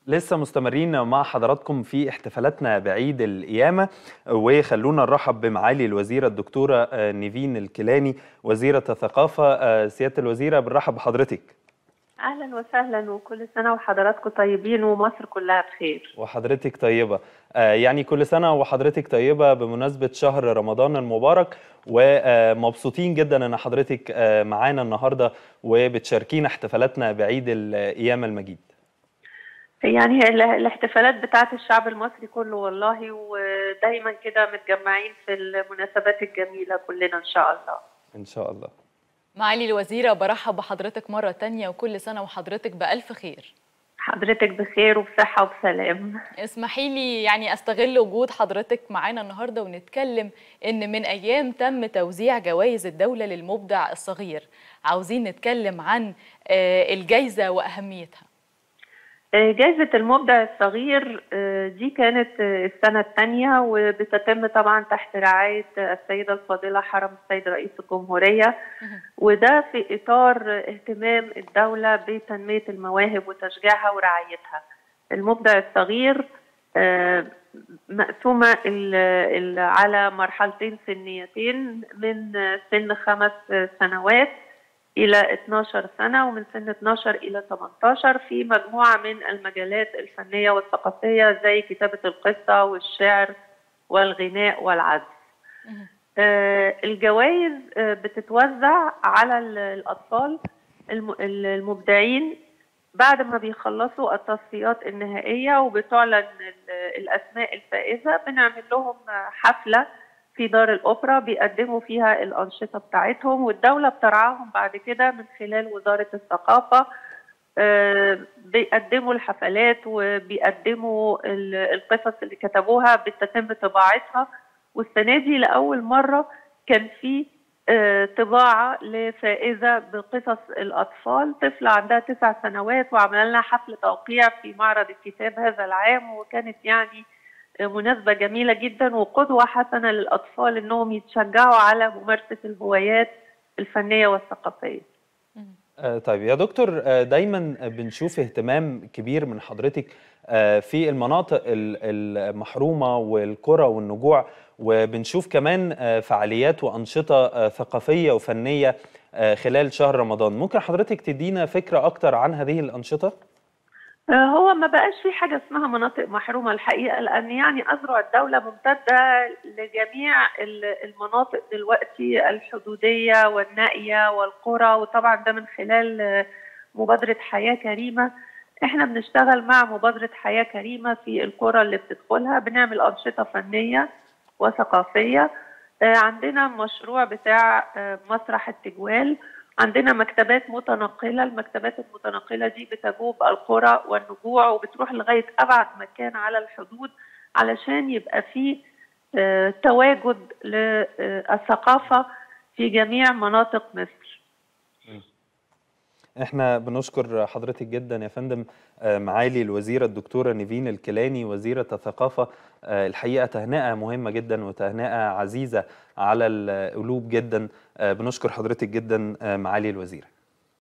لسه مستمرين مع حضراتكم في احتفالاتنا بعيد القيامة وخلونا نرحب بمعالي الوزيرة الدكتورة نيفين الكيلاني وزيرة الثقافة سيادة الوزيرة بنرحب بحضرتك اهلا وسهلا وكل سنه وحضراتكم طيبين ومصر كلها بخير وحضرتك طيبة يعني كل سنة وحضرتك طيبة بمناسبة شهر رمضان المبارك ومبسوطين جدا ان حضرتك معانا النهاردة وبتشاركينا احتفالاتنا بعيد القيامة المجيد يعني الاحتفالات بتاعت الشعب المصري كله والله ودايما كده متجمعين في المناسبات الجميلة كلنا إن شاء الله ان شاء الله معالي الوزيرة برحب بحضرتك مرة تانية وكل سنة وحضرتك بألف خير حضرتك بخير وبصحة وبسلام اسمحي لي يعني استغل وجود حضرتك معانا النهارده ونتكلم ان من ايام تم توزيع جوائز الدولة للمبدع الصغير عاوزين نتكلم عن الجائزة واهميتها جائزة المبدع الصغير دي كانت السنة الثانية وبتتم طبعا تحت رعاية السيدة الفاضلة حرم السيد رئيس الجمهورية وده في إطار اهتمام الدولة بتنمية المواهب وتشجيعها ورعايتها المبدع الصغير مقسومة على مرحلتين سنيتين من سن خمس سنوات إلى 12 سنة ومن سن 12 إلى 18 في مجموعة من المجالات الفنية والثقافية زي كتابة القصة والشعر والغناء والعزف. آه الجوائز آه بتتوزع على الأطفال المبدعين بعد ما بيخلصوا التصفيات النهائية وبتعلن الأسماء الفائزة بنعمل لهم حفلة في دار الأوبرا بيقدموا فيها الأنشطة بتاعتهم والدولة بترعاهم بعد كده من خلال وزارة الثقافة بيقدموا الحفلات وبيقدموا القصص اللي كتبوها بتتم طباعتها والسنة دي لأول مرة كان في طباعة لفائزة بقصص الأطفال طفلة عندها تسع سنوات وعملنا لها حفل توقيع في معرض الكتاب هذا العام وكانت يعني مناسبة جميلة جدا وقدوة حسنة للأطفال إنهم يتشجعوا على ممارسة الهوايات الفنية والثقافية. طيب يا دكتور دايما بنشوف اهتمام كبير من حضرتك في المناطق المحرومة والقرى والنجوع وبنشوف كمان فعاليات وأنشطة ثقافية وفنية خلال شهر رمضان ممكن حضرتك تدينا فكرة أكتر عن هذه الأنشطة؟ هو ما بقاش في حاجة اسمها مناطق محرومة الحقيقة لأن يعني أذرع الدولة ممتدة لجميع المناطق دلوقتي الحدودية والنائية والقرى وطبعا ده من خلال مبادرة حياة كريمة احنا بنشتغل مع مبادرة حياة كريمة في القرى اللي بتدخلها بنعمل أنشطة فنية وثقافية عندنا مشروع بتاع مسرح التجوال عندنا مكتبات متنقله المكتبات المتنقله دي بتجوب القرى والنجوع وبتروح لغايه ابعد مكان على الحدود علشان يبقى في تواجد للثقافه في جميع مناطق مصر احنا بنشكر حضرتك جدا يا فندم معالي الوزيره الدكتوره نيفين الكيلاني وزيره الثقافه الحقيقه تهنئه مهمه جدا وتهنئه عزيزه على القلوب جدا بنشكر حضرتك جدا معالي الوزيره